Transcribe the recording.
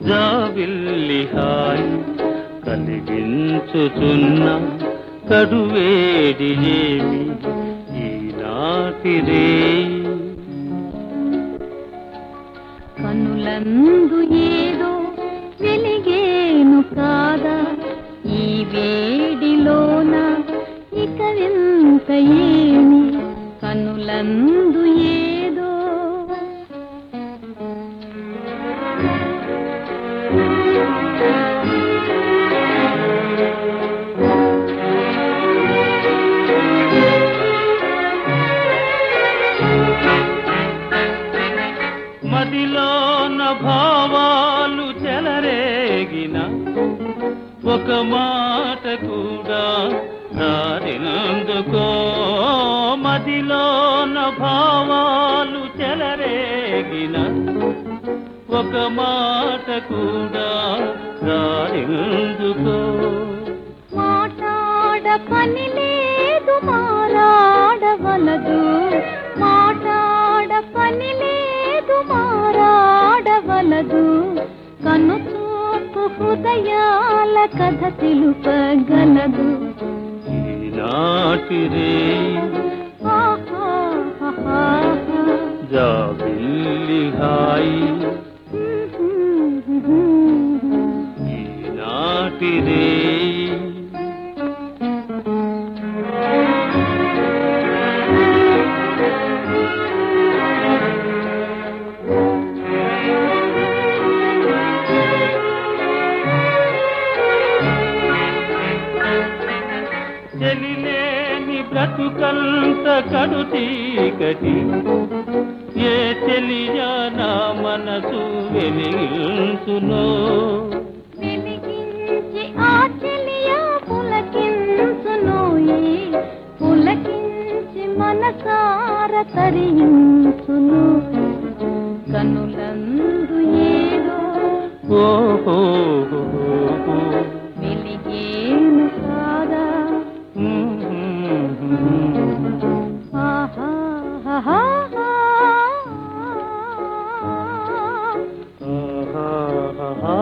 జావిల్లి హాయి కలిగించుచున్న కడువేడి ఏమి ఈనాటి రేయి కనులందు ఏదో వెలిగేను కాదా ఈ వేడిలోన ఇక వింత ఏమి కనులందు ఏదో మదిలోన భావాలు చెలరేగిన ఒక మాట కూడా రాదినందుకో మదిలోన భావాలు చెలరేగిన ఒక మాట కూడా రాదినందుకో మాట్లాడ పని లేదు మారాడవలదు మాట్లాడ పని లేదు మారాడవలదు కను చూపు హృదయాల కథ తెలుపగలదు ఈనాటి రే ఆహా, ఆహా, జాబిల్లి హాయి ఈనాటి రే చెలిలేని బ్రతుకంత కడు చీకటి ఏ చెలియా నా మనసు వెలిగించునో వెలిగించి ఆ చెలియా పులకించునోయి పులకించి మనసార తరించును కనులందు ఏదో ఓహో వెలిగేను కాదా ఆహా ఆహా, ఆహా. ఆహా